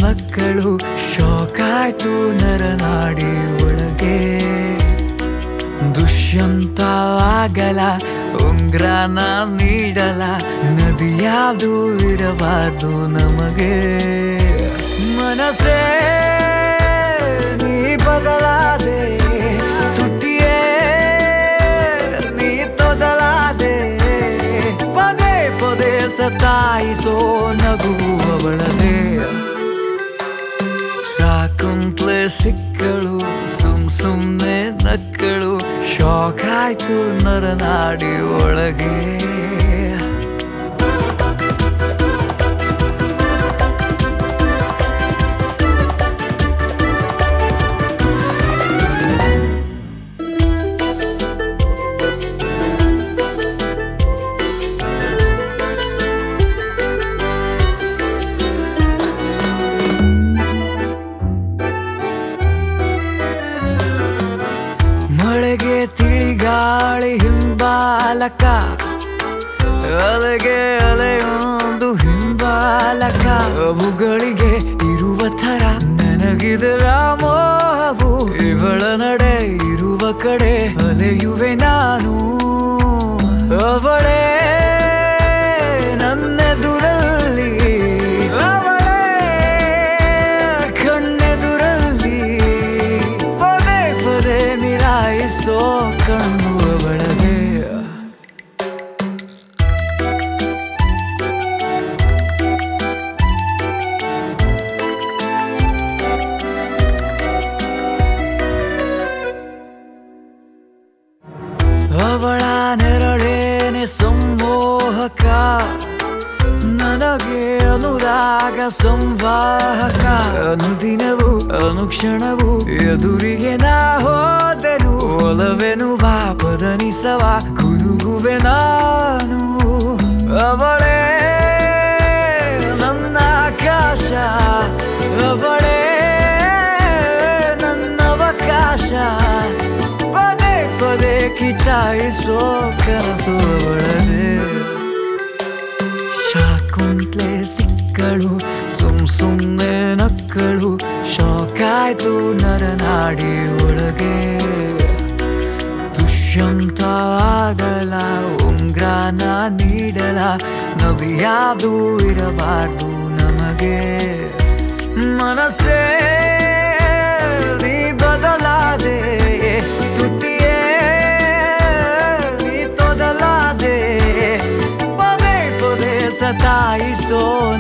ನಕ್ಕಳು ಶಾಕಾಯ್ತು ನರನಾಡಿ ಒಳಗೆ ದುಷ್ಯಂತವಾಗಲ ಉಂಗ್ರನ ನೀಡಲ ನದಿ ಯಾವುದು ಇರಬಾರ್ದು ನಮಗೆ ಮನಸ್ಸೇ ನೀ ಬದಲಾದೆ ತುಟಿಯೇ ನೀ ತೊದಲಾದೆ ಪದೇ ಪದೇ ಸತಾಯಿಸೋ ನಗುವವಳದೆ ಶಾಕುಂತ್ಲೆ ಸಿಕ್ಕಳು ಸುಮ್ ಸುಮ್ನೆ ನಕ್ಕಳು ಶಾಕ್ ಆಯ್ತು ನರನಾಡಿ ಒಳಗೆ ಮಳೆಗೆ ತಿಳಿಗಾಳಿ ಹಿಂಬಾಲಕ ಅಲೆಗೆ ಅಲೆಯೊಂದು ಹಿಂಬಾಲಕ ಅವುಗಳಿಗೆ ಇರುವ ಥರ ನನಗಿದರ ಮೋಹವು ಇವಳ ನಡೆ ಇರುವ ಕಡೆ ಅಲೆಯುವೆ ನಾನು ಅವಳೇ ನನ್ನೆದುರಲ್ಲಿ ಅವಳೇ ಕಣ್ಣೆದುರಲ್ಲಿ ಪದೇ ಪದೇ ಮಿಲಾಯಿಸೋ ಕಣ್ಣು ಅವಳಗೆ ಅವಳ ನೆರಳೇನೆ ಸಂಮೋಹಕ ನನಗೆ ಅನುರಾಗ ಸಂವಾಹಕ ಅನುದಿನವು ಅನುಕ್ಷಣವು ಎದುರಿಗೆ ನಾ ಹೋದೆನು ಒಲವೆನು ಬಾಪದನಿಸವ ಕುರುಗುವೆ ನಾನು ಅವಳೇ ನನ್ನ ಆಕಾಶ ಅವಳೇ ನನ್ನ ಅವಕಾಶ ಪದೇ ಪದೇ ಕಿಚಾಯಿಸೋ ಕನಸು ಅವಳದೇ ಶಾಕುಂತ್ಲೆ ಸಿಕ್ಕಳು ಸುಮ್ ಸುಮ್ನೆ ನಕ್ಕಳು ಶಾಕಾಯ್ತು ನರನಾಡಿ ಒಳಗೆ ದುಷ್ಯಂತವಾಗಲ ಉಂಗ್ರನ ನೀಡಲ ನವಿ ಯಾವುದು ಇರಬಾರ್ದು ನಮಗೆ ಮನಸ್ಸೇ ನೀ ಬದಲಾದೆ ತುಟಿಯೇ ನೀ ತೊದಲಾದೆ ಪದೇ ಪದೇ ಸತಾಯಿಸೋ